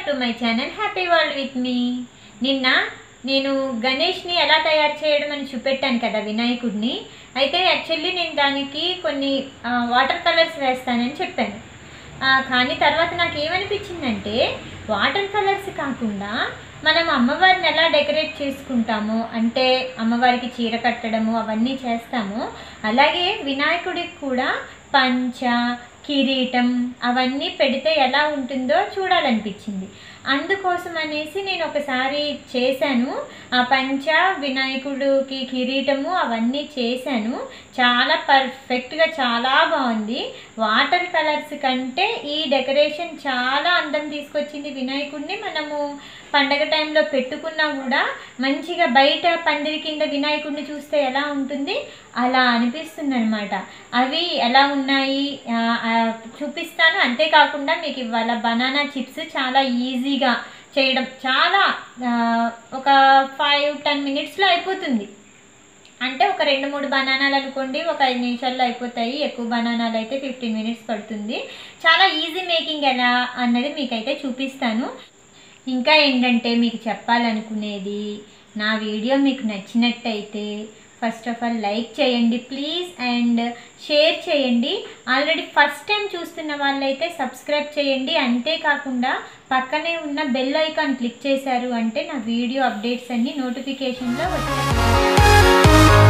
back to my channel happy world with me నిన్న నేను గణేష్ని ఎలా తయారు చేయడం అని చూపెట్టాను కదా వినాయకుడిని అయితే యాక్చువల్లీ నేను దానికి కొన్ని వాటర్ కలర్స్ వేస్తానని చెప్పాను ఆ, కానీ తర్వాత నాకు ఏమనిపించిందంటే వాటర్ కలర్స్ కాకుండా మనం అమ్మవారిని ఎలా డెకరేట్ చేసుకుంటామో అంటే అమ్మవారికి చీర కట్టడము అవన్నీ చేస్తాము అలాగే వినాయకుడికి కూడా పంచ కిరీటం అవన్నీ పెడితే ఎలా ఉంటుందో చూడాలనిపించింది అందుకోసం అనేసి నేను ఒకసారి చేశాను ఆ పంచ వినాయకుడికి కిరీటము అవన్నీ చేశాను చాలా పర్ఫెక్ట్గా చాలా బాగుంది వాటర్ కలర్స్ కంటే ఈ డెకరేషన్ చాలా అందం తీసుకొచ్చింది వినాయకుడిని మనము పండగ టైంలో పెట్టుకున్నా కూడా మంచిగా బయట పందిరి కింద వినాయకుడిని చూస్తే ఎలా ఉంటుంది అలా అనిపిస్తుంది అనమాట అవి ఎలా ఉన్నాయి ఆ, ఆ, చూపిస్తాను అంతేకాకుండా మీకు ఇవాళ బనానా చిప్స్ చాలా ఈజీగా చేయడం చాలా ఆ, ఒక ఫైవ్ టెన్ మినిట్స్లో అయిపోతుంది అంటే ఒక రెండు మూడు బనానాలు అనుకోండి ఒక ఐదు నిమిషాల్లో అయిపోతాయి ఎక్కువ బనానాలు అయితే ఫిఫ్టీన్ మినిట్స్ పడుతుంది చాలా ఈజీ మేకింగ్ ఎలా అన్నది మీకైతే చూపిస్తాను ఇంకా ఏంటంటే మీకు చెప్పాలనుకునేది నా వీడియో మీకు నచ్చినట్టయితే ఫస్ట్ ఆఫ్ ఆల్ లైక్ చేయండి ప్లీజ్ అండ్ షేర్ చేయండి ఆల్రెడీ ఫస్ట్ టైం చూస్తున్న వాళ్ళైతే సబ్స్క్రైబ్ చేయండి అంతేకాకుండా పక్కనే ఉన్న బెల్ ఐకాన్ క్లిక్ చేశారు అంటే నా వీడియో అప్డేట్స్ అన్నీ నోటిఫికేషన్లో వస్తాయి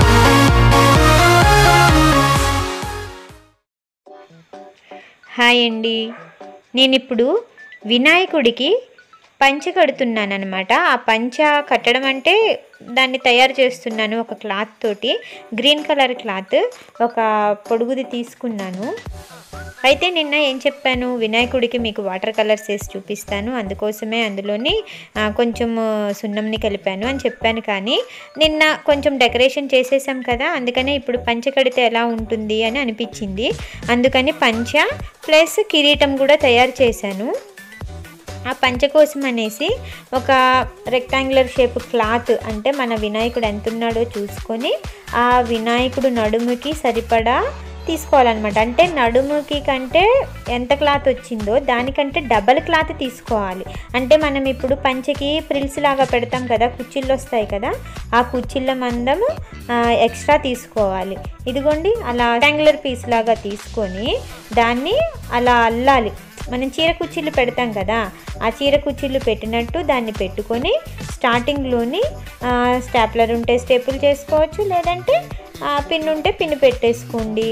హాయ్ అండి నేను ఇప్పుడు వినాయకుడికి పంచ కడుతున్నాను అనమాట ఆ పంచ కట్టడం అంటే దాన్ని తయారు చేస్తున్నాను ఒక క్లాత్ తోటి గ్రీన్ కలర్ క్లాత్ ఒక పొడుగుది తీసుకున్నాను అయితే నిన్న ఏం చెప్పాను వినాయకుడికి మీకు వాటర్ కలర్స్ వేసి చూపిస్తాను అందుకోసమే అందులోని ఆ, కొంచెం సున్నంని కలిపాను అని చెప్పాను కానీ నిన్న కొంచెం డెకరేషన్ చేసేసాం కదా అందుకనే ఇప్పుడు పంచ కడితే ఎలా ఉంటుంది అని అనిపించింది అందుకని పంచ ప్లస్ కిరీటం కూడా తయారు చేశాను ఆ పంచ కోసం అనేసి ఒక రెక్టాంగులర్ షేప్ క్లాత్ అంటే మన వినాయకుడు ఎంత ఉన్నాడో చూసుకొని ఆ వినాయకుడు నడుముకి సరిపడా తీసుకోవాలన్నమాట అంటే నడుముకి కంటే ఎంత క్లాత్ వచ్చిందో దానికంటే డబల్ క్లాత్ తీసుకోవాలి అంటే మనం ఇప్పుడు పంచకి ప్రిల్స్ లాగా పెడతాం కదా కుచ్చిళ్ళు వస్తాయి కదా ఆ కుచ్చిళ్ళ మందము ఆ, ఎక్స్ట్రా తీసుకోవాలి ఇదిగోండి అలా రెక్టాంగులర్ పీస్ లాగా తీసుకొని దాన్ని అలా అల్లాలి మనం చీర కుచ్చిళ్ళు పెడతాం కదా ఆ చీర కుచ్చిళ్ళు పెట్టినట్టు దాన్ని పెట్టుకొని స్టార్టింగ్లోని స్టాప్లర్ ఉంటే స్టేపుల్ చేసుకోవచ్చు లేదంటే ఆ, పిన్ ఉంటే పిన్ పెట్టేసుకోండి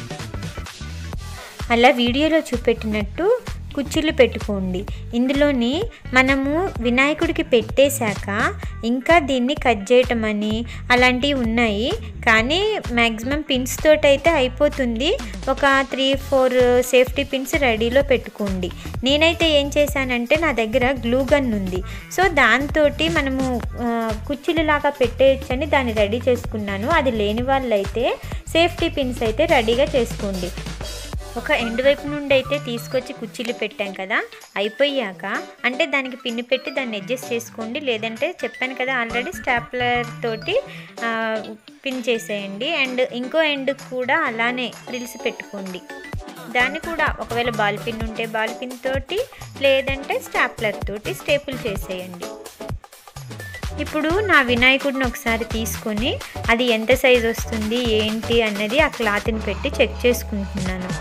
అలా వీడియోలో చూపెట్టినట్టు కుచ్చుళ్ళు పెట్టుకోండి ఇందులోని మనము వినాయకుడికి పెట్టేశాక ఇంకా దీన్ని కట్ చేయటం అని అలాంటివి ఉన్నాయి కానీ మ్యాక్సిమం పిన్స్ తోటి అయితే అయిపోతుంది ఒక త్రీ ఫోర్ సేఫ్టీ పిన్స్ రెడీలో పెట్టుకోండి నేనైతే ఏం చేశానంటే నా దగ్గర గ్లూ గన్ ఉంది సో దాంతో మనము ఆ, కుచ్చులు లాగా పెట్టేయచ్చని దాన్ని రెడీ చేసుకున్నాను అది లేని వాళ్ళైతే సేఫ్టీ పిన్స్ అయితే రెడీగా చేసుకోండి ఒక ఎండు వైపు నుండి అయితే తీసుకొచ్చి కుర్చీలు పెట్టాం కదా అయిపోయాక అంటే దానికి పిన్ను పెట్టి దాన్ని అడ్జస్ట్ చేసుకోండి లేదంటే చెప్పాను కదా ఆల్రెడీ స్టాప్లర్ తోటి ఆ, పిన్ చేసేయండి అండ్ ఇంకో ఎండ్ కూడా అలానే ప్రిల్స్ పెట్టుకోండి దాన్ని కూడా ఒకవేళ బాల్ పిన్ ఉంటే బాల్ పిన్ తోటి లేదంటే స్టాప్లర్ తోటి స్టేపుల్ చేసేయండి ఇప్పుడు నా వినాయకుడిని ఒకసారి తీసుకొని అది ఎంత సైజ్ వస్తుంది ఏంటి అన్నది ఆ క్లాత్ని పెట్టి చెక్ చేసుకుంటున్నాను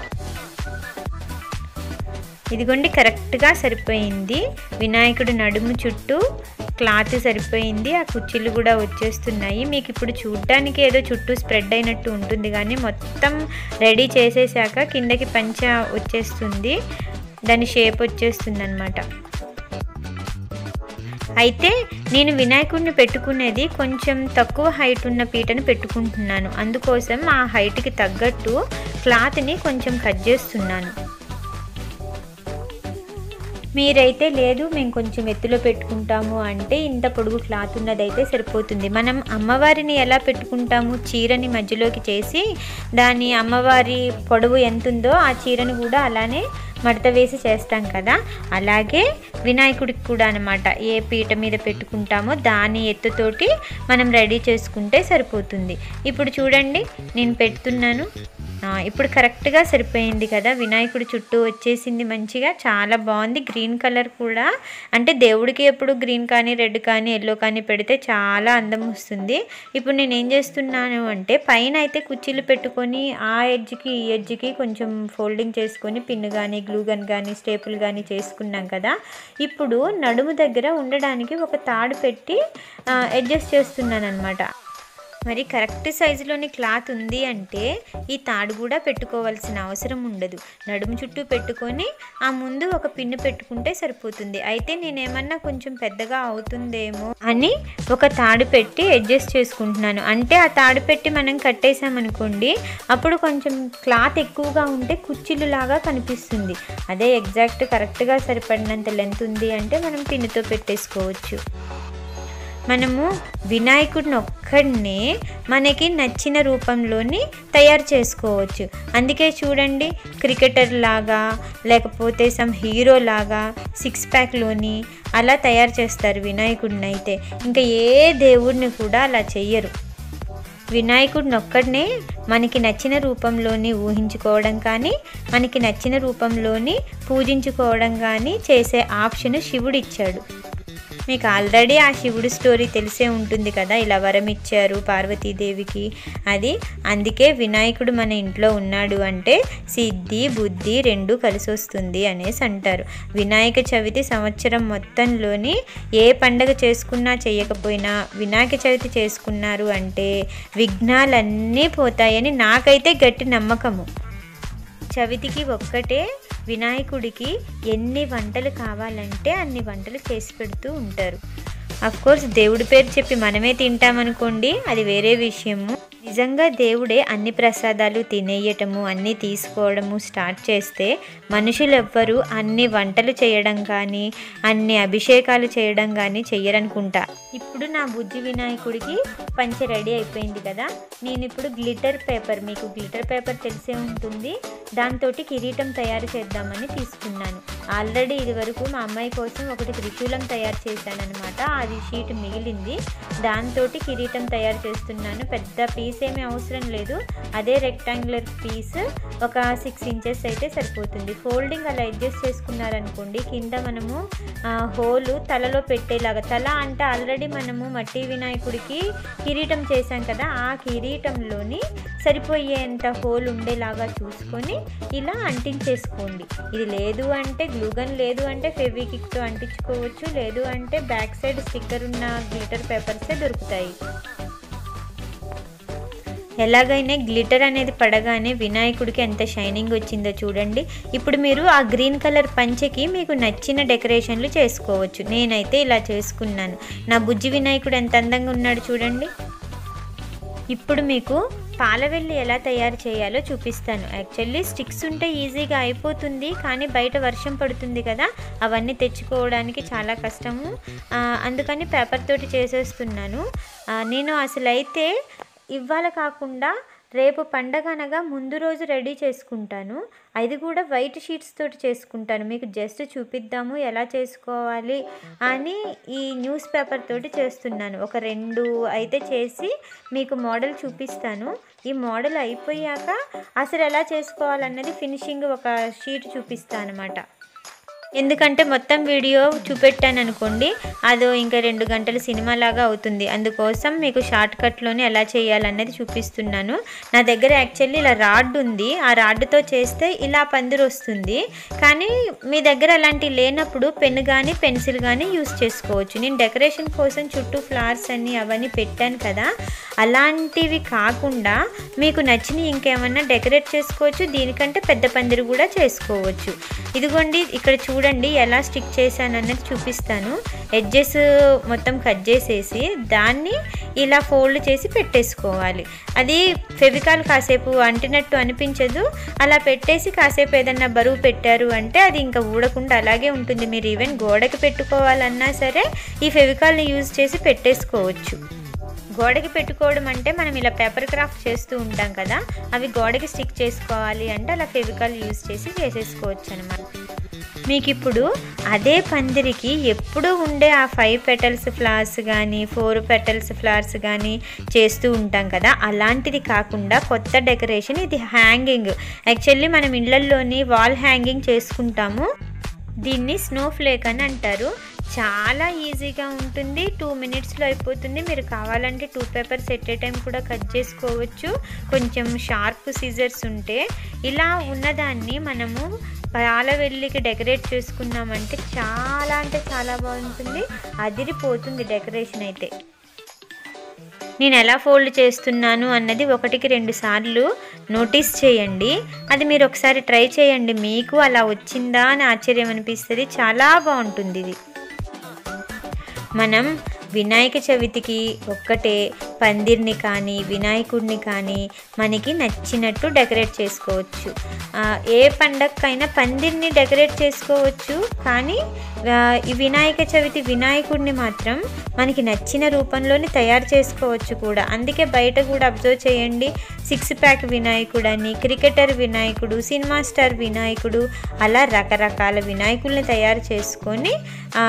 ఇదిగోండి కరెక్ట్గా సరిపోయింది వినాయకుడి నడుము చుట్టూ క్లాత్ సరిపోయింది ఆ కుర్చీలు కూడా వచ్చేస్తున్నాయి మీకు ఇప్పుడు చూడ్డానికి ఏదో చుట్టూ స్ప్రెడ్ అయినట్టు ఉంటుంది కానీ మొత్తం రెడీ చేసేసాక కిందకి పంచ వచ్చేస్తుంది దాని షేప్ వచ్చేస్తుంది అనమాట అయితే నేను వినాయకుడిని పెట్టుకునేది కొంచెం తక్కువ హైట్ ఉన్న పీటను పెట్టుకుంటున్నాను అందుకోసం ఆ హైట్కి తగ్గట్టు క్లాత్ని కొంచెం కట్ చేస్తున్నాను మీరైతే లేదు మేము కొంచెం ఎత్తులో పెట్టుకుంటాము అంటే ఇంత పొడుగు క్లాత్ ఉన్నదైతే సరిపోతుంది మనం అమ్మవారిని ఎలా పెట్టుకుంటాము చీరని మధ్యలోకి చేసి దాని అమ్మవారి పొడవు ఎంత ఉందో ఆ చీరని కూడా అలానే మడత వేసి చేస్తాం కదా అలాగే వినాయకుడికి కూడా అనమాట ఏ పీట మీద పెట్టుకుంటామో దాని ఎత్తుతోటి మనం రెడీ చేసుకుంటే సరిపోతుంది ఇప్పుడు చూడండి నేను పెడుతున్నాను ఆ, ఇప్పుడు కరెక్ట్గా సరిపోయింది కదా వినాయకుడి చుట్టూ వచ్చేసింది మంచిగా చాలా బాగుంది గ్రీన్ కలర్ కూడా అంటే దేవుడికి ఎప్పుడు గ్రీన్ కానీ రెడ్ కానీ ఎల్లో కానీ పెడితే చాలా అందం వస్తుంది ఇప్పుడు నేను ఏం చేస్తున్నాను అంటే పైన అయితే కుర్చీలు పెట్టుకొని ఆ ఎడ్జ్కి ఈ ఎడ్జ్కి కొంచెం ఫోల్డింగ్ చేసుకొని పిన్ కానీ గ్లూ గన్ కానీ స్టేపుల్ కానీ చేసుకున్నాం కదా ఇప్పుడు నడుము దగ్గర ఉండడానికి ఒక తాడు పెట్టి అడ్జస్ట్ చేస్తున్నాను అనమాట మరి కరెక్ట్ సైజులోని క్లాత్ ఉంది అంటే ఈ తాడు కూడా పెట్టుకోవాల్సిన అవసరం ఉండదు నడుము చుట్టూ పెట్టుకొని ఆ ముందు ఒక పిన్ను పెట్టుకుంటే సరిపోతుంది అయితే నేనేమన్నా కొంచెం పెద్దగా అవుతుందేమో అని ఒక తాడు పెట్టి అడ్జస్ట్ చేసుకుంటున్నాను అంటే ఆ తాడు పెట్టి మనం కట్టేసామనుకోండి అప్పుడు కొంచెం క్లాత్ ఎక్కువగా ఉంటే కుర్చీలు లాగా కనిపిస్తుంది అదే ఎగ్జాక్ట్ కరెక్ట్గా సరిపడినంత లెంత్ ఉంది అంటే మనం పిన్నుతో పెట్టేసుకోవచ్చు మనము వినాయకుడిని ఒక్కడినే మనకి నచ్చిన రూపంలోని తయారు చేసుకోవచ్చు అందుకే చూడండి క్రికెటర్ లాగా లేకపోతే సమ్ హీరో లాగా సిక్స్ ప్యాక్లోని అలా తయారు చేస్తారు వినాయకుడిని అయితే ఇంకా ఏ దేవుడిని కూడా అలా చెయ్యరు వినాయకుడిని ఒక్కడనే మనకి నచ్చిన రూపంలోని ఊహించుకోవడం కానీ మనకి నచ్చిన రూపంలోని పూజించుకోవడం కానీ చేసే ఆప్షన్ శివుడు ఇచ్చాడు మీకు ఆల్రెడీ ఆ శివుడు స్టోరీ తెలిసే ఉంటుంది కదా ఇలా వరం ఇచ్చారు పార్వతీదేవికి అది అందుకే వినాయకుడు మన ఇంట్లో ఉన్నాడు అంటే సిద్ధి బుద్ధి రెండు కలిసి వస్తుంది అనేసి అంటారు వినాయక చవితి సంవత్సరం మొత్తంలోని ఏ పండగ చేసుకున్నా చేయకపోయినా వినాయక చవితి చేసుకున్నారు అంటే విఘ్నాలన్నీ పోతాయని నాకైతే గట్టి నమ్మకము చవితికి ఒక్కటే వినాయకుడికి ఎన్ని వంటలు కావాలంటే అన్ని వంటలు చేసి పెడుతూ ఉంటారు అఫ్ కోర్స్ దేవుడి పేరు చెప్పి మనమే తింటామనుకోండి అది వేరే విషయము నిజంగా దేవుడే అన్ని ప్రసాదాలు తినేయటము అన్నీ తీసుకోవడము స్టార్ట్ చేస్తే మనుషులు ఎవ్వరూ అన్ని వంటలు చేయడం కానీ అన్ని అభిషేకాలు చేయడం కానీ చెయ్యరనుకుంటా ఇప్పుడు నా బుజ్జి వినాయకుడికి పంచె రెడీ అయిపోయింది కదా నేను ఇప్పుడు గ్లిటర్ పేపర్ మీకు గ్లిటర్ పేపర్ తెలిసే ఉంటుంది దాంతో కిరీటం తయారు చేద్దామని తీసుకున్నాను ఆల్రెడీ ఇది వరకు మా అమ్మాయి కోసం ఒకటి త్రిశూలం తయారు చేశాను అనమాట అది షీట్ మిగిలింది దాంతో కిరీటం తయారు చేస్తున్నాను పెద్ద పీస్ ఏమీ అవసరం లేదు అదే రెక్టాంగులర్ పీస్ ఒక సిక్స్ ఇంచెస్ అయితే సరిపోతుంది ఫోల్డింగ్ అలా అడ్జస్ట్ చేసుకున్నారనుకోండి కింద మనము ఆ, హోలు తలలో పెట్టేలాగా తల అంటే ఆల్రెడీ మనము మట్టి వినాయకుడికి కిరీటం చేశాం కదా ఆ కిరీటంలోని సరిపోయేంత హోల్ ఉండేలాగా చూసుకొని ఇలా అంటించేసుకోండి ఇది లేదు అంటే గ్లూగన్ లేదు అంటే ఫెవికిక్తో అంటించుకోవచ్చు లేదు అంటే బ్యాక్ సైడ్ స్టిక్కర్ ఉన్న గ్లిటర్ పేపర్సే దొరుకుతాయి ఎలాగైనా గ్లిటర్ అనేది పడగానే వినాయకుడికి ఎంత షైనింగ్ వచ్చిందో చూడండి ఇప్పుడు మీరు ఆ గ్రీన్ కలర్ పంచెకి మీకు నచ్చిన డెకరేషన్లు చేసుకోవచ్చు నేనైతే ఇలా చేసుకున్నాను నా బుజ్జి వినాయకుడు ఎంత అందంగా ఉన్నాడు చూడండి ఇప్పుడు మీకు పాలవెల్లి ఎలా తయారు చేయాలో చూపిస్తాను యాక్చువల్లీ స్టిక్స్ ఉంటే ఈజీగా అయిపోతుంది కానీ బయట వర్షం పడుతుంది కదా అవన్నీ తెచ్చుకోవడానికి చాలా కష్టము ఆ, అందుకని పేపర్ తోటి చేసేస్తున్నాను ఆ, నేను అసలు అయితే ఇవాళ కాకుండా రేపు పండగ అనగా ముందు రోజు రెడీ చేసుకుంటాను అది కూడా వైట్ షీట్స్ తోటి చేసుకుంటాను మీకు జస్ట్ చూపిద్దాము ఎలా చేసుకోవాలి అని ఈ న్యూస్ పేపర్ తోటి చేస్తున్నాను ఒక రెండు అయితే చేసి మీకు మోడల్ చూపిస్తాను ఈ మోడల్ అయిపోయాక అసలు ఎలా చేసుకోవాలన్నది ఫినిషింగ్ ఒక షీట్ చూపిస్తాను అనమాట ఎందుకంటే మొత్తం వీడియో చూపెట్టాను అనుకోండి అదో ఇంకా రెండు గంటల సినిమా లాగా అవుతుంది అందుకోసం మీకు షార్ట్ కట్లోనే ఎలా చేయాలన్నది చూపిస్తున్నాను నా దగ్గర యాక్చువల్లీ ఇలా రాడ్ ఉంది ఆ రాడ్తో చేస్తే ఇలా పందిరి వస్తుంది కానీ మీ దగ్గర అలాంటివి లేనప్పుడు పెన్ కానీ పెన్సిల్ కానీ యూస్ చేసుకోవచ్చు నేను డెకరేషన్ కోసం చుట్టూ ఫ్లవర్స్ అన్ని అవన్నీ పెట్టాను కదా అలాంటివి కాకుండా మీకు నచ్చిన ఇంకేమన్నా డెకరేట్ చేసుకోవచ్చు దీనికంటే పెద్ద పందిరి కూడా చేసుకోవచ్చు ఇదిగోండి ఇక్కడ చూడండి ఎలా స్టిక్ చేశాను అన్నది చూపిస్తాను ఎడ్జెస్ మొత్తం కట్ చేసేసి దాన్ని ఇలా ఫోల్డ్ చేసి పెట్టేసుకోవాలి అది ఫెవికాల్ కాసేపు అంటినట్టు అనిపించదు అలా పెట్టేసి కాసేపు ఏదన్నా బరువు పెట్టారు అంటే అది ఇంకా ఊడకుండా అలాగే ఉంటుంది మీరు ఈవెన్ గోడకి పెట్టుకోవాలన్నా సరే ఈ ఫెవికాల్ని యూజ్ చేసి పెట్టేసుకోవచ్చు గోడకి పెట్టుకోవడం అంటే మనం ఇలా పేపర్ క్రాఫ్ట్ చేస్తూ ఉంటాం కదా అవి గోడకి స్టిక్ చేసుకోవాలి అంటే అలా ఫెవికాల్ యూజ్ చేసి చేసేసుకోవచ్చు అనమాట మీకు ఇప్పుడు అదే పందిరికి ఎప్పుడు ఉండే ఆ ఫైవ్ పెటల్స్ ఫ్లవర్స్ కానీ ఫోర్ పెటల్స్ ఫ్లవర్స్ కానీ చేస్తూ ఉంటాం కదా అలాంటిది కాకుండా కొత్త డెకరేషన్ ఇది హ్యాంగింగ్ యాక్చువల్లీ మనం ఇళ్ళల్లోని వాల్ హ్యాంగింగ్ చేసుకుంటాము దీన్ని స్నో ఫ్లేక్ అని అంటారు చాలా ఈజీగా ఉంటుంది టూ మినిట్స్లో అయిపోతుంది మీరు కావాలంటే two papers at a time కూడా కట్ చేసుకోవచ్చు కొంచెం షార్ప్ సీజర్స్ ఉంటే ఇలా ఉన్నదాన్ని మనము పాల వెల్లికి డెకరేట్ చేసుకున్నామంటే చాలా అంటే చాలా బాగుంటుంది అదిరిపోతుంది డెకరేషన్ అయితే నేను ఎలా ఫోల్డ్ చేస్తున్నాను అన్నది ఒకటికి రెండు సార్లు నోటీస్ చేయండి అది మీరు ఒకసారి ట్రై చేయండి మీకు అలా వచ్చిందా అని ఆశ్చర్యం అనిపిస్తుంది చాలా బాగుంటుంది ఇది మనం వినాయక చవితికి ఒక్కటే పందిర్ని కానీ వినాయకుడిని కానీ మనకి నచ్చినట్టు డెకరేట్ చేసుకోవచ్చు ఆ, ఏ పండగకైనా పందిర్ని డెకరేట్ చేసుకోవచ్చు కానీ ఆ, ఈ వినాయక చవితి వినాయకుడిని మాత్రం మనకి నచ్చిన రూపంలోనే తయారు చేసుకోవచ్చు కూడా అందుకే బయట కూడా అబ్జర్వ్ చేయండి సిక్స్ ప్యాక్ వినాయకుడు అని క్రికెటర్ వినాయకుడు సినిమా స్టార్ వినాయకుడు అలా రకరకాల వినాయకుల్ని తయారు చేసుకొని ఆ,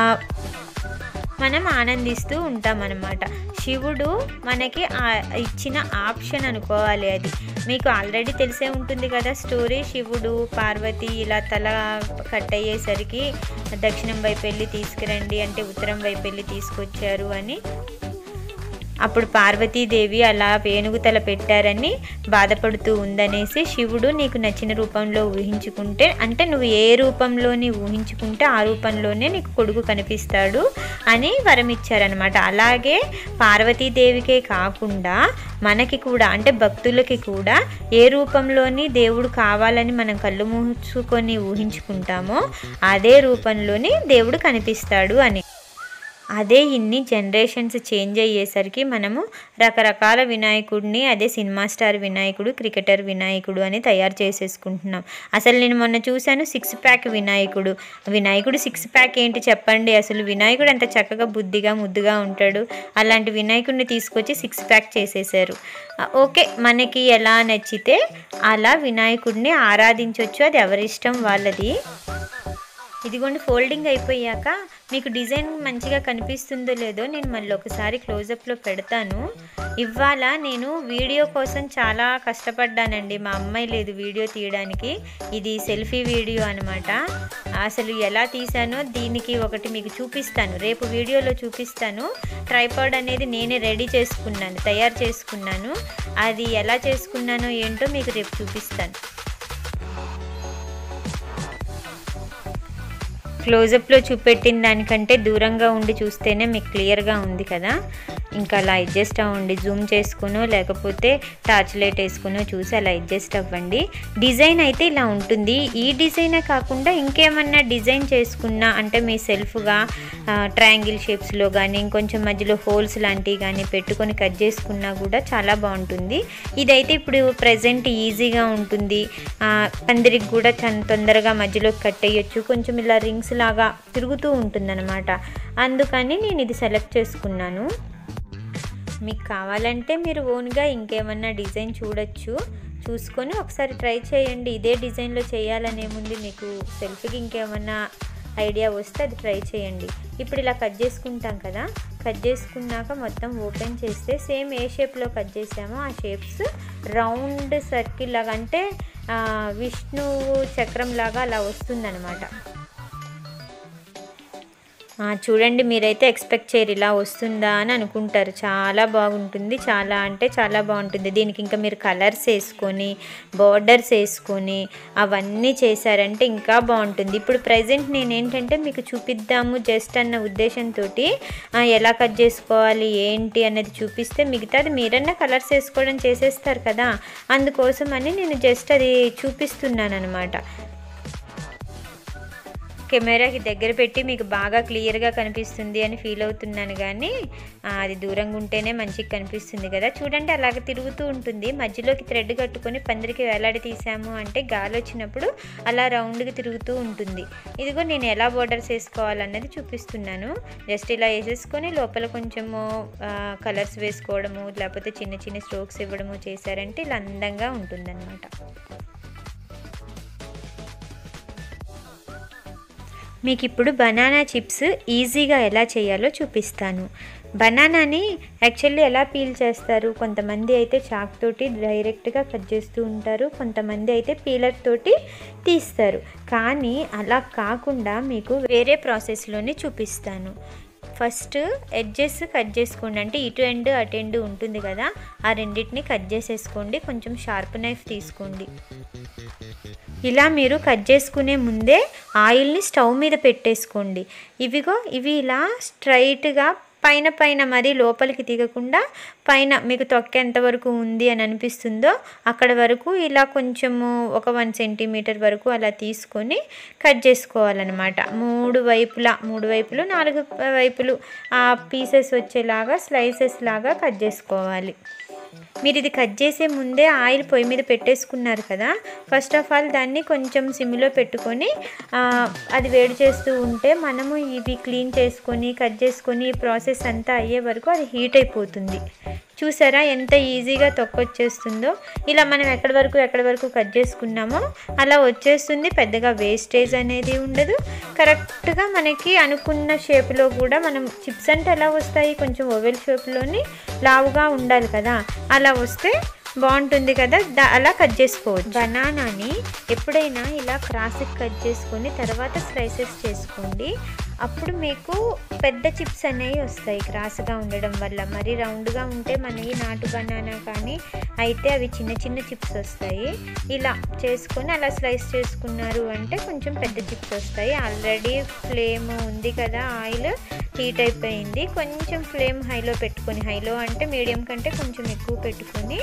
మనం ఆనందిస్తూ ఉంటాం అన్నమాట శివుడు మనకి ఆ- ఇచ్చిన ఆప్షన్ అనుకోవాలి అది మీకు ఆల్రెడీ తెలిసే ఉంటుంది కదా స్టోరీ శివుడు పార్వతి ఇలా తల కట్ అయ్యేసరికి దక్షిణం వైపు వెళ్ళి తీసుకురండి అంటే ఉత్తరం వైపు వెళ్ళి తీసుకొచ్చారు అని అప్పుడు పార్వతీదేవి అలా వేణుగు తల పెట్టారని బాధపడుతూ ఉందనేసి శివుడు నీకు నచ్చిన రూపంలో ఊహించుకుంటే అంటే నువ్వు ఏ రూపంలోని ఊహించుకుంటే ఆ రూపంలోనే నీకు కొడుకు కనిపిస్తాడు అని వరం ఇచ్చారనమాట అలాగే పార్వతీదేవికే కాకుండా మనకి కూడా అంటే భక్తులకి కూడా ఏ రూపంలోని దేవుడు కావాలని మనం కళ్ళు మూసుకొని ఊహించుకుంటామో అదే రూపంలోని దేవుడు కనిపిస్తాడు అని అదే ఇన్ని జనరేషన్స్ చేంజ్ అయ్యేసరికి మనము రకరకాల వినాయకుడిని అదే సినిమా స్టార్ వినాయకుడు క్రికెటర్ వినాయకుడు అని తయారు చేసేసుకుంటున్నాం అసలు నేను మొన్న చూశాను సిక్స్ ప్యాక్ వినాయకుడు వినాయకుడు సిక్స్ ప్యాక్ ఏంటి చెప్పండి అసలు వినాయకుడు అంత చక్కగా బుద్ధిగా ముద్దుగా ఉంటాడు అలాంటి వినాయకుడిని తీసుకొచ్చి సిక్స్ ప్యాక్ చేసేసారు ఆ, ఓకే మనకి ఎలా నచ్చితే అలా వినాయకుడిని ఆరాధించవచ్చు అది ఎవరిష్టం వాళ్ళది ఇదిగోండి ఫోల్డింగ్ అయిపోయాక మీకు డిజైన్ మంచిగా కనిపిస్తుందో లేదో నేను మళ్ళీ ఒకసారి క్లోజప్లో పెడతాను ఇవాళ నేను వీడియో కోసం చాలా కష్టపడ్డానండి మా అమ్మాయి లేదు వీడియో తీయడానికి ఇది సెల్ఫీ వీడియో అనమాట అసలు ఎలా తీసానో దీనికి ఒకటి మీకు చూపిస్తాను రేపు వీడియోలో చూపిస్తాను ట్రైపాడ్ అనేది నేనే రెడీ చేసుకున్నాను తయారు చేసుకున్నాను అది ఎలా చేసుకున్నానో ఏంటో మీకు రేపు చూపిస్తాను క్లోజప్లో చూపెట్టిన దానికంటే దూరంగా ఉండి చూస్తేనే మీకు క్లియర్గా ఉంది కదా ఇంకా అలా అడ్జస్ట్ అవ్వండి జూమ్ చేసుకునో లేకపోతే టార్చ్ లైట్ వేసుకునో చూసి అలా అడ్జస్ట్ అవ్వండి డిజైన్ అయితే ఇలా ఉంటుంది ఈ డిజైనే కాకుండా ఇంకేమన్నా డిజైన్ చేసుకున్నా అంటే మీ సెల్ఫ్గా ట్రయాంగిల్ షేప్స్లో కానీ ఇంకొంచెం మధ్యలో హోల్స్ లాంటివి కానీ పెట్టుకొని కట్ చేసుకున్నా కూడా చాలా బాగుంటుంది ఇదైతే ఇప్పుడు ప్రజెంట్ ఈజీగా ఉంటుంది ఆ, పందిరికి కూడా చాలా తొందరగా మధ్యలో కట్ అయ్యొచ్చు కొంచెం ఇలా రింగ్స్ లాగా తిరుగుతూ ఉంటుందన్నమాట అందుకని నేను ఇది సెలెక్ట్ చేసుకున్నాను మీకు కావాలంటే మీరు ఓన్గా ఇంకేమన్నా డిజైన్ చూడొచ్చు చూసుకొని ఒకసారి ట్రై చేయండి ఇదే డిజైన్లో చేయాలనేముంది మీకు సెల్ఫీకి ఇంకేమన్నా ఐడియా వస్తే అది ట్రై చేయండి ఇప్పుడు ఇలా కట్ చేసుకుంటాం కదా కట్ చేసుకున్నాక మొత్తం ఓపెన్ చేస్తే సేమ్ ఏ షేప్లో కట్ చేసామో ఆ షేప్స్ రౌండ్ సర్కిల్ లాగా అంటే ఆ, విష్ణువు చక్రం లాగా అలా వస్తుందన్నమాట ఆ, చూడండి మీరైతే ఎక్స్పెక్ట్ చేయరు ఇలా వస్తుందా అని అనుకుంటారు చాలా బాగుంటుంది చాలా అంటే చాలా బాగుంటుంది దీనికి ఇంకా మీరు కలర్స్ వేసుకొని బార్డర్స్ వేసుకొని అవన్నీ చేశారంటే ఇంకా బాగుంటుంది ఇప్పుడు ప్రజెంట్ నేను ఏంటంటే మీకు చూపిద్దాము జస్ట్ అన్న ఉద్దేశంతో ఎలా కట్ చేసుకోవాలి ఏంటి అనేది చూపిస్తే మిగతాది మీరన్నా కలర్స్ వేసుకోవడం చేసేస్తారు కదా అందుకోసం అని నేను జస్ట్ అది చూపిస్తున్నాను అనమాట కెమెరాకి దగ్గర పెట్టి మీకు బాగా క్లియర్గా కనిపిస్తుంది అని ఫీల్ అవుతున్నాను కానీ ఆ, అది దూరంగా ఉంటేనే మంచిగా కనిపిస్తుంది కదా చూడండి అలాగ తిరుగుతూ ఉంటుంది మధ్యలోకి థ్రెడ్ కట్టుకొని పందిరికి వేలాడి తీసాము అంటే గాలి వచ్చినప్పుడు అలా రౌండ్గా తిరుగుతూ ఉంటుంది ఇదిగో నేను ఎలా బోర్డర్స్ వేసుకోవాలన్నది చూపిస్తున్నాను జస్ట్ ఇలా వేసేసుకొని లోపల కొంచెము కలర్స్ వేసుకోవడము లేకపోతే చిన్న చిన్న స్ట్రోక్స్ ఇవ్వడము చేశారంటే ఇలా అందంగా ఉంటుందన్నమాట మీకు ఇప్పుడు బనానా చిప్స్ ఈజీగా ఎలా చేయాలో చూపిస్తాను బనానాని యాక్చువల్లీ ఎలా పీల్ చేస్తారు కొంతమంది అయితే చాక్ తోటి డైరెక్ట్గా కట్ చేస్తూ ఉంటారు కొంతమంది అయితే పీలర్ తోటి తీస్తారు కానీ అలా కాకుండా మీకు వేరే ప్రాసెస్లోనే చూపిస్తాను ఫస్ట్ ఎడ్జెస్ కట్ చేసుకోండి అంటే ఇటు ఎండ్ అటు ఎండ్ ఉంటుంది కదా ఆ రెండింటిని కట్ చేసేసుకోండి కొంచెం షార్ప్ నైఫ్ తీసుకోండి ఇలా మీరు కట్ చేసుకునే ముందే ఆయిల్ని స్టవ్ మీద పెట్టేసుకోండి ఇవిగో ఇవి ఇలా స్ట్రైట్గా పైన పైన మరి లోపలికి దిగకుండా పైన మీకు తొక్క ఎంతవరకు ఉంది అని అనిపిస్తుందో అక్కడ వరకు ఇలా కొంచెము ఒక వన్ సెంటీమీటర్ వరకు అలా తీసుకొని కట్ చేసుకోవాలన్నమాట మూడు వైపులా మూడు వైపులు నాలుగు వైపులు ఆ పీసెస్ వచ్చేలాగా స్లైసెస్ లాగా కట్ చేసుకోవాలి మీరు ఇది కట్ చేసే ముందే ఆయిల్ పొయ్యి మీద పెట్టేసుకున్నారు కదా ఫస్ట్ ఆఫ్ ఆల్ దాన్ని కొంచెం సిమ్లో పెట్టుకొని ఆ, అది వేడి చేస్తూ ఉంటే మనము ఇవి క్లీన్ చేసుకొని కట్ చేసుకొని ఈ ప్రాసెస్ అంతా అయ్యే వరకు అది హీట్ అయిపోతుంది చూసారా ఎంత ఈజీగా తొక్కొచ్చేస్తుందో ఇలా మనం ఎక్కడి వరకు ఎక్కడి వరకు కట్ చేసుకున్నామో అలా వచ్చేస్తుంది పెద్దగా వేస్టేజ్ అనేది ఉండదు కరెక్ట్గా మనకి అనుకున్న షేప్లో కూడా మనం చిప్స్ అంటే ఎలా వస్తాయి కొంచెం ఓవెల్ షేప్లోని లావుగా ఉండాలి కదా అలా వస్తే బాగుంటుంది కదా దా- అలా కట్ చేసుకోవచ్చు బనానాని ఎప్పుడైనా ఇలా క్రాస్కి కట్ చేసుకొని తర్వాత స్లైసెస్ చేసుకోండి అప్పుడు మీకు పెద్ద చిప్స్ అనేవి వస్తాయి క్రాస్గా ఉండడం వల్ల మరి రౌండ్గా ఉంటే మనకి నాటు బనానా కానీ అయితే అవి చిన్న చిన్న చిప్స్ వస్తాయి ఇలా చేసుకొని అలా స్లైస్ చేసుకున్నారు అంటే కొంచెం పెద్ద చిప్స్ వస్తాయి ఆల్రెడీ ఫ్లేమ్ ఉంది కదా ఆయిల్ హీట్ అయిపోయింది కొంచెం ఫ్లేమ్ హైలో పెట్టుకొని హైలో అంటే మీడియం కంటే కొంచెం ఎక్కువ పెట్టుకొని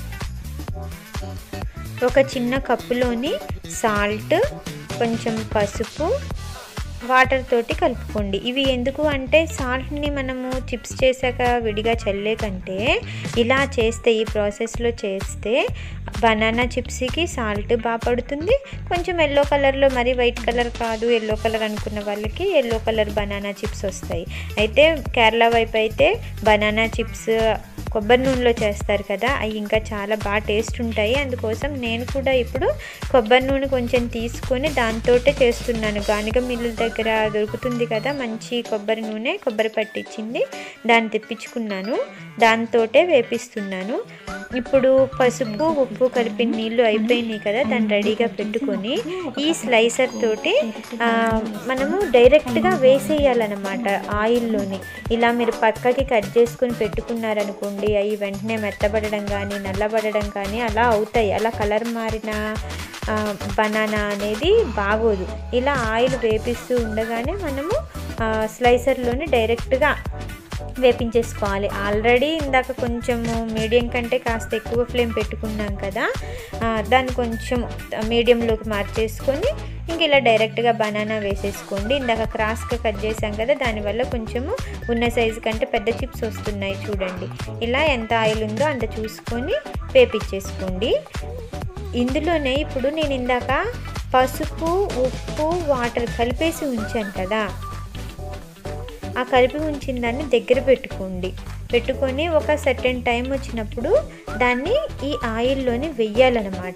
ఒక చిన్న కప్పులోని సాల్ట్ కొంచెం పసుపు వాటర్ తోటి కలుపుకోండి ఇవి ఎందుకు అంటే సాల్ట్ని మనము చిప్స్ చేశాక విడిగా చల్లే కంటే ఇలా చేస్తే ఈ ప్రాసెస్లో చేస్తే బనానా చిప్స్కి సాల్ట్ బాగా పడుతుంది కొంచెం ఎల్లో కలర్లో మరి వైట్ కలర్ కాదు ఎల్లో కలర్ అనుకున్న వాళ్ళకి ఎల్లో కలర్ బనానా చిప్స్ వస్తాయి అయితే కేరళ వైపు అయితే బనానా చిప్స్ కొబ్బరి నూనెలో చేస్తారు కదా అవి ఇంకా చాలా బాగా టేస్ట్ ఉంటాయి అందుకోసం నేను కూడా ఇప్పుడు కొబ్బరి నూనె కొంచెం తీసుకొని దాంతోటే చేస్తున్నాను గానిగ మిల్లుల దగ్గర దొరుకుతుంది కదా మంచి కొబ్బరి నూనె కొబ్బరి పట్టించింది దాన్ని తెప్పించుకున్నాను దాంతోటే వేపిస్తున్నాను ఇప్పుడు పసుపు ఉప్పు కలిపిన నీళ్ళు అయిపోయినాయి కదా దాన్ని రెడీగా పెట్టుకొని ఈ స్లైసర్ తోటి ఆ, మనము డైరెక్ట్గా వేసేయాలన్నమాట ఆయిల్లోని ఇలా మీరు పక్కకి కట్ చేసుకుని పెట్టుకున్నారనుకోండి అవి వెంటనే మెత్తబడడం కానీ నల్లబడడం కానీ అలా అవుతాయి అలా కలర్ మారిన ఆ, బనానా అనేది బాగోదు ఇలా ఆయిల్ వేపిస్తూ ఉండగానే మనము ఆ, స్లైసర్లోని డైరెక్ట్గా వేపించేసుకోవాలి ఆల్రెడీ ఇందాక కొంచెము మీడియం కంటే కాస్త ఎక్కువ ఫ్లేమ్ పెట్టుకున్నాం కదా ఆ, దాన్ని కొంచెం మీడియంలోకి మార్చేసుకొని ఇంక ఇలా డైరెక్ట్గా బనానా వేసేసుకోండి ఇందాక క్రాస్గా కట్ చేసాం కదా దానివల్ల కొంచెము ఉన్న సైజు కంటే పెద్ద చిప్స్ వస్తున్నాయి చూడండి ఇలా ఎంత ఆయిల్ ఉందో అంత చూసుకొని వేపించేసుకోండి ఇందులోనే ఇప్పుడు నేను ఇందాక పసుపు ఉప్పు వాటర్ కలిపేసి ఉంచాను కదా ఆ కలిపి ఉంచిన దాన్ని దగ్గర పెట్టుకోండి పెట్టుకొని ఒక సర్టెన్ టైం వచ్చినప్పుడు దాన్ని ఈ ఆయిల్లోని వెయ్యాలన్నమాట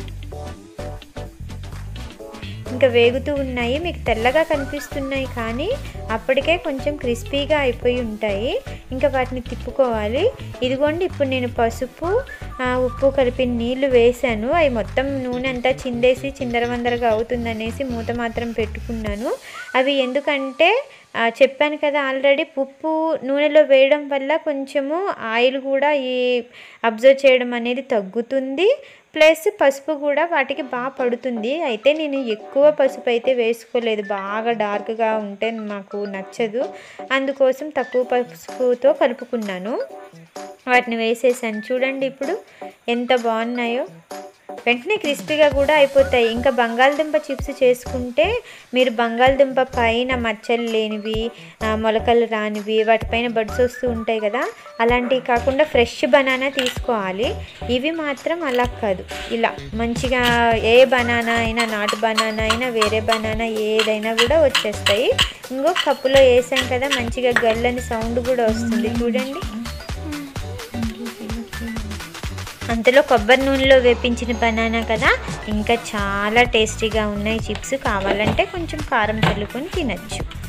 ఇంకా వేగుతూ ఉన్నాయి మీకు తెల్లగా కనిపిస్తున్నాయి కానీ అప్పటికే కొంచెం క్రిస్పీగా అయిపోయి ఉంటాయి ఇంకా వాటిని తిప్పుకోవాలి ఇదిగోండి ఇప్పుడు నేను పసుపు ఆ, ఉప్పు కలిపి నీళ్లు వేసాను అవి మొత్తం నూనె అంతా చిందేసి చిందరవందరగా అవుతుందనేసి మూత మాత్రం పెట్టుకున్నాను అవి ఎందుకంటే ఆ, చెప్పాను కదా ఆల్రెడీ ఉప్పు నూనెలో వేయడం వల్ల కొంచెము ఆయిల్ కూడా ఈ అబ్జర్వ్ చేయడం అనేది తగ్గుతుంది ప్లస్ పసుపు కూడా వాటికి బాగా పడుతుంది అయితే నేను ఎక్కువ పసుపు అయితే వేసుకోలేదు బాగా డార్క్గా ఉంటే నాకు నచ్చదు అందుకోసం తక్కువ పసుపుతో కలుపుకున్నాను వాటిని వేసేసాను చూడండి ఇప్పుడు ఎంత బాగున్నాయో వెంటనే క్రిస్పీగా కూడా అయిపోతాయి ఇంకా బంగాళదుంప చిప్స్ చేసుకుంటే మీరు బంగాళదుంప పైన మచ్చలు లేనివి ఆ, మొలకలు రానివి వాటిపైన బడ్స్ వస్తూ ఉంటాయి కదా అలాంటివి కాకుండా ఫ్రెష్ బనానా తీసుకోవాలి ఇవి మాత్రం అలా కాదు ఇలా మంచిగా ఏ బనానా అయినా నాటు బనానా అయినా వేరే బనానా ఏదైనా కూడా వచ్చేస్తాయి ఇంకో కప్పులో వేసాం కదా మంచిగా గల్లని సౌండ్ కూడా వస్తుంది చూడండి అంతలో కొబ్బరి నూనెలో వేపించిన బనానా కదా ఇంకా చాలా టేస్టీగా ఉన్నాయి చిప్స్ కావాలంటే కొంచెం కారం చల్లుకొని తినచ్చు